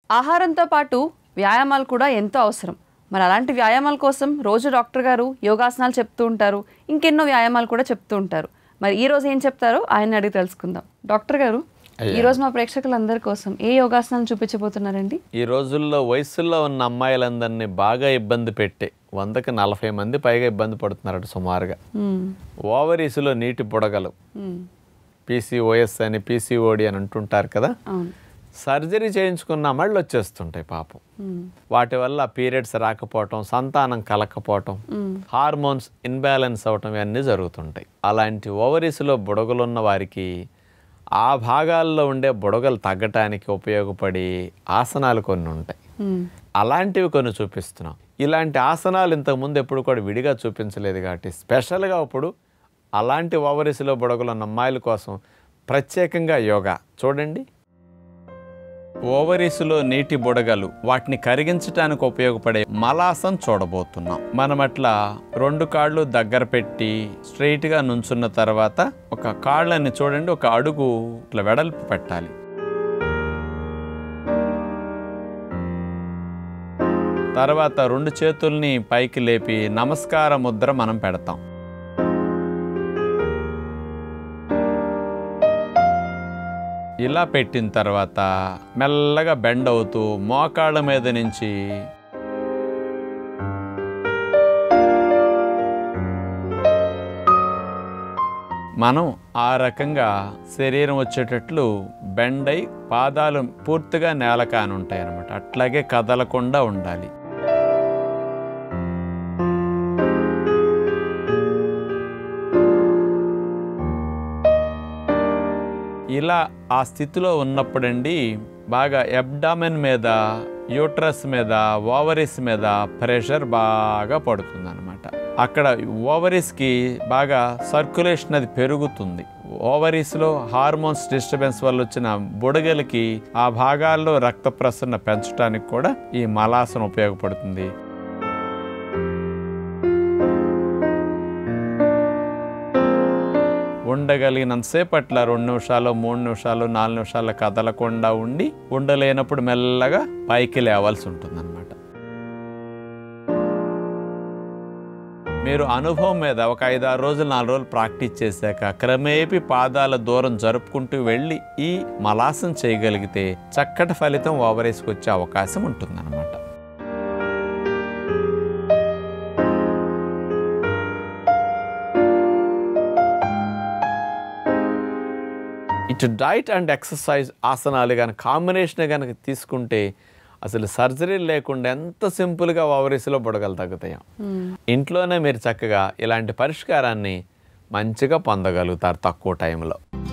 ఆహారంతో పాటు వ్యాయామాలు కూడా ఎంతో అవసరం మరి అలాంటి వ్యాయామాల కోసం రోజు డాక్టర్ గారు యోగాసనాలు చెప్తూ ఉంటారు ఇంకెన్నో వ్యాయామాలు కూడా చెప్తూ ఉంటారు మరి ఈ రోజు ఏం చెప్తారో ఆయన అడిగి తెలుసుకుందాం డాక్టర్ గారు ఈ రోజు మా ప్రేక్షకులందరి కోసం ఏ యోగాసనాలు చూపించబోతున్నారండి ఈ రోజుల్లో వయసుల్లో ఉన్న అమ్మాయిలందరినీ బాగా ఇబ్బంది పెట్టే వందకి నలభై మంది పైగా ఇబ్బంది పడుతున్నారట సుమారుగా మ్మ్. ఓవరీస్లో నీటి బుడగలు మ్మ్. పీసీఓఎస్ అని పీసీఓడి అని అంటుంటారు కదా అవును సర్జరీ చేయించుకున్న మళ్ళీ వచ్చేస్తుంటాయి పాపం మ్మ్. వాటి వల్ల పీరియడ్స్ రాకపోవటం సంతానం కలకపోవటం మ్మ్. హార్మోన్స్ ఇన్బ్యాలెన్స్ అవటం ఇవన్నీ జరుగుతుంటాయి అలాంటి ఓవరీస్లో బుడగలున్న వారికి ఆ భాగాల్లో ఉండే బుడగలు తగ్గటానికి ఉపయోగపడి ఆసనాలు కొన్ని ఉంటాయి మ్మ్. అలాంటివి కొన్ని చూపిస్తున్నాం ఇలాంటి ఆసనాలు ఇంతకుముందు ఎప్పుడు కూడా విడిగా చూపించలేదు కాబట్టి స్పెషల్గా ఇప్పుడు అలాంటి ఓవరీస్లో బుడగలు ఉన్న అమ్మాయిల కోసం ప్రత్యేకంగా యోగా చూడండి ఓవరీస్లో నీటి బుడగలు వాటిని కరిగించడానికి ఉపయోగపడే మలాసం చూడబోతున్నాం మనం అట్లా రెండు కాళ్ళు దగ్గర పెట్టి straight గా నుంచున్న తర్వాత ఒక కాళ్ళని చూడండి ఒక అడుగు ఇట్లా వెడల్పు పెట్టాలి తర్వాత రెండు చేతుల్ని పైకి లేపి నమస్కార ముద్ర మనం పెడతాం ఇలా పెట్టిన తర్వాత మెల్లగా బెండ్ అవుతూ మోకాళ్ళ మీద నుంచి మనం ఆ రకంగా శరీరం వచ్చేటట్లు బెండ్ అయి పాదాలు పూర్తిగా నేల కాని ఉంటాయి అన్నమాట అట్లాగే కదలకుండా ఉండాలి ఇలా ఆ స్థితిలో ఉన్నప్పుడండి బాగా ఎబ్డామెన్ మీద యూట్రస్ మీద ఓవరీస్ మీద ప్రెషర్ బాగా పడుతుంది అనమాట అక్కడ ఓవరీస్కి బాగా సర్క్యులేషన్ అది పెరుగుతుంది ఓవరీస్లో హార్మోన్స్ డిస్టర్బెన్స్ వల్ల వచ్చిన బుడగలకి ఆ భాగాల్లో రక్త ప్రసరణ పెంచడానికి కూడా ఈ మలాసన ఉపయోగపడుతుంది ఉండగలిగినంతసేపు అట్లా రెండు నిమిషాలు మూడు నిమిషాలు నాలుగు నిమిషాలు కదలకుండా ఉండి ఉండలేనప్పుడు మెల్లగా పైకి లేవాల్సి ఉంటుందన్నమాట మీరు అనుభవం మీద ఒక ఐదారు రోజులు నాలుగు రోజులు ప్రాక్టీస్ చేశాక క్రమేపీ పాదాల దూరం జరుపుకుంటూ వెళ్ళి ఈ మలాసం చేయగలిగితే చక్కటి ఫలితం ఓవరేసుకు వచ్చే అవకాశం ఉంటుందన్నమాట ఇటు డైట్ అండ్ ఎక్సర్సైజ్ ఆసనాలు కానీ కాంబినేషన్ కనుక తీసుకుంటే అసలు సర్జరీ లేకుండా ఎంత సింపుల్గా ఓవరీస్లో బుడగలు తగ్గుతాయో ఇంట్లోనే మీరు చక్కగా ఇలాంటి పరిష్కారాన్ని మంచిగా పొందగలుగుతారు తక్కువ టైంలో